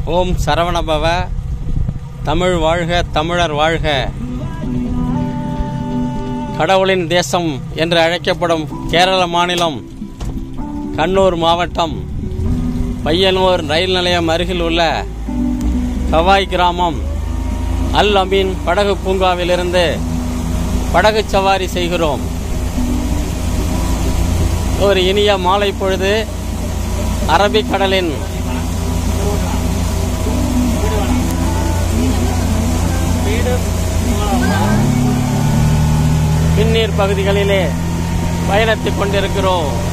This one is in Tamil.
ஓம் சரவணபவ தமிழ் வாழ்க தமிழர் வாழ்க கடவுளின் தேசம் என்று அழைக்கப்படும் கேரள மாநிலம் கண்ணூர் மாவட்டம் பையனூர் ரயில் நிலையம் அருகில் உள்ள கவாய் கிராமம் அல் அமீன் படகு பூங்காவிலிருந்து படகு சவாரி செய்கிறோம் ஒரு இனிய மாலை பொழுது அரபிக்கடலின் பின்னீர் பகுதிகளிலே பயணித்துக் கொண்டிருக்கிறோம்